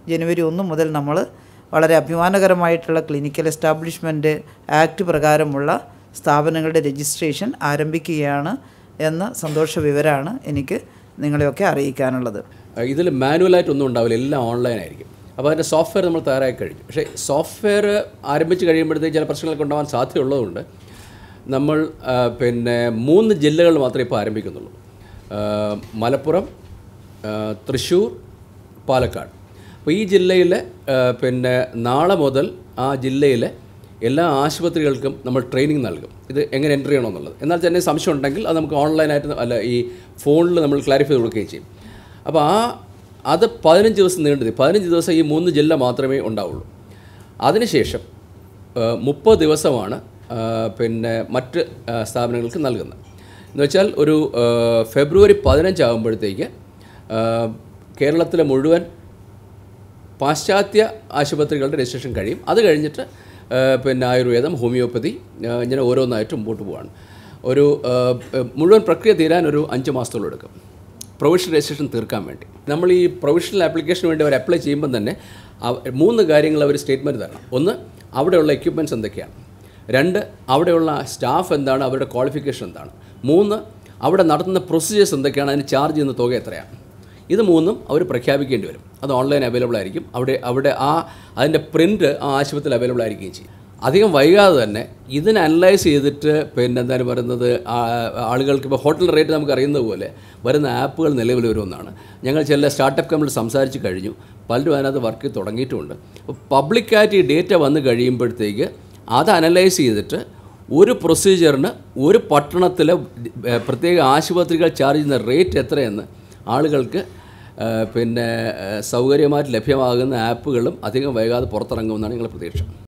ജനുവരി ഒന്ന് മുതൽ നമ്മൾ വളരെ അഭിമാനകരമായിട്ടുള്ള ക്ലിനിക്കൽ എസ്റ്റാബ്ലിഷ്മെൻറ്റ് ആക്ട് പ്രകാരമുള്ള സ്ഥാപനങ്ങളുടെ രജിസ്ട്രേഷൻ ആരംഭിക്കുകയാണ് എന്ന സന്തോഷ വിവരമാണ് എനിക്ക് നിങ്ങളെയൊക്കെ അറിയിക്കാനുള്ളത് ഇതിൽ മാനുവലായിട്ടൊന്നും ഉണ്ടാവില്ല എല്ലാം ഓൺലൈൻ ആയിരിക്കും അപ്പോൾ അതിൻ്റെ സോഫ്റ്റ്വെയർ നമ്മൾ തയ്യാറാക്കി കഴിഞ്ഞു പക്ഷേ സോഫ്റ്റ്വെയർ ആരംഭിച്ച് കഴിയുമ്പോഴത്തേക്ക് ചില പ്രശ്നങ്ങളൊക്കെ ഉണ്ടാവാൻ സാധ്യതയുള്ളതുകൊണ്ട് നമ്മൾ ആ, പിന്നെ മൂന്ന് ജില്ലകൾ മാത്രമേ ഇപ്പോൾ ആരംഭിക്കുന്നുള്ളൂ ആ, മലപ്പുറം ആ, തൃശ്ശൂർ പാലക്കാട് അപ്പോൾ ഈ ജില്ലയിൽ പിന്നെ നാളെ മുതൽ ആ ജില്ലയിലെ എല്ലാ ആശുപത്രികൾക്കും നമ്മൾ ട്രെയിനിങ് നൽകും ഇത് എങ്ങനെ എൻ്റർ ചെയ്യണമെന്നുള്ളത് എന്നാൽ തന്നെ സംശയം ഉണ്ടെങ്കിൽ അത് നമുക്ക് ഓൺലൈനായിട്ട് അല്ല ഈ ഫോണിൽ നമ്മൾ ക്ലാരിഫൈ കൊടുക്കുകയും ചെയ്യും അപ്പോൾ ആ അത് പതിനഞ്ച് ദിവസം നീണ്ടത് പതിനഞ്ച് ദിവസം ഈ മൂന്ന് ജില്ല മാത്രമേ ഉണ്ടാവുള്ളൂ അതിനുശേഷം മുപ്പത് ദിവസമാണ് ആ, പിന്നെ മറ്റ് ആ, സ്ഥാപനങ്ങൾക്ക് നൽകുന്നത് എന്ന് വെച്ചാൽ ഒരു ആ, ഫെബ്രുവരി പതിനഞ്ചാകുമ്പോഴത്തേക്ക് കേരളത്തിലെ മുഴുവൻ പാശ്ചാത്യ ആശുപത്രികളുടെ രജിസ്ട്രേഷൻ കഴിയും അത് കഴിഞ്ഞിട്ട് ആ, പിന്നെ ആയുർവേദം ഹോമിയോപ്പതി ആ, ഇങ്ങനെ ഓരോന്നായിട്ട് മുമ്പോട്ട് പോവാണ് ഒരു ആ, മുഴുവൻ പ്രക്രിയ തീരാൻ ഒരു അഞ്ച് മാസത്തോളം എടുക്കും പ്രൊവിഷണൽ രജിസ്ട്രേഷൻ തീർക്കാൻ വേണ്ടി നമ്മൾ ഈ പ്രൊവിഷണൽ ആപ്ലിക്കേഷന് വേണ്ടി അവർ അപ്ലൈ ചെയ്യുമ്പോൾ തന്നെ അവ- മൂന്ന് കാര്യങ്ങൾ അവർ സ്റ്റേറ്റ്മെൻറ്റ് തരണം ഒന്ന് അവിടെയുള്ള എക്യുപ്മെൻറ്റ്സ് എന്തൊക്കെയാണ് രണ്ട് അവിടെയുള്ള സ്റ്റാഫ് എന്താണ് അവരുടെ ക്വാളിഫിക്കേഷൻ എന്താണ് മൂന്ന് അവിടെ നടത്തുന്ന പ്രൊസീജിയേഴ്സ് എന്തൊക്കെയാണ് അതിന് ചാർജ് ചെയ്യുന്ന തുക എത്രയാണ് ഇത് മൂന്നും അവർ പ്രഖ്യാപിക്കേണ്ടി വരും അത് ഓൺലൈൻ അവൈലബിൾ ആയിരിക്കും അവിടെ അവിടെ ആ അതിൻ്റെ പ്രിൻ്റ് ആ ആശുപത്രിയിൽ അവൈലബിൾ ആയിരിക്കുകയും ചെയ്യും അധികം വൈകാതെ തന്നെ ഇതിന് അനലൈസ് ചെയ്തിട്ട് പിന്നെ എന്താണ് പറയുന്നത് ആ- ആളുകൾക്ക് ഇപ്പോൾ ഹോട്ടൽ റേറ്റ് നമുക്ക് അറിയുന്നത് പോലെ വരുന്ന ആപ്പുകൾ നിലവിൽ വരുമെന്നാണ് ഞങ്ങൾ ചില സ്റ്റാർട്ടപ്പ് കമ്പനി സംസാരിച്ച് കഴിഞ്ഞു പലരും അതിനകത്ത് വർക്ക് ചെയ്ത് തുടങ്ങിയിട്ടുമുണ്ട് അപ്പോൾ പബ്ലിക്കായിട്ട് ഈ ഡേറ്റ വന്ന് കഴിയുമ്പോഴത്തേക്ക് അത് അനലൈസ് ചെയ്തിട്ട് ഒരു പ്രൊസീജിയറിന് ഒരു പട്ടണത്തിലെ ഏഹ്, പ്രത്യേക ആശുപത്രികൾ ചാർജ് ചെയ്യുന്ന റേറ്റ് എത്രയെന്ന് ആളുകൾക്ക് ഏഹ്, പിന്നെ ഏഹ്, സൗകര്യമായിട്ട് ലഭ്യമാകുന്ന ആപ്പുകളും അധികം വൈകാതെ പുറത്തിറങ്ങുമെന്നാണ് ഞങ്ങളുടെ പ്രതീക്ഷ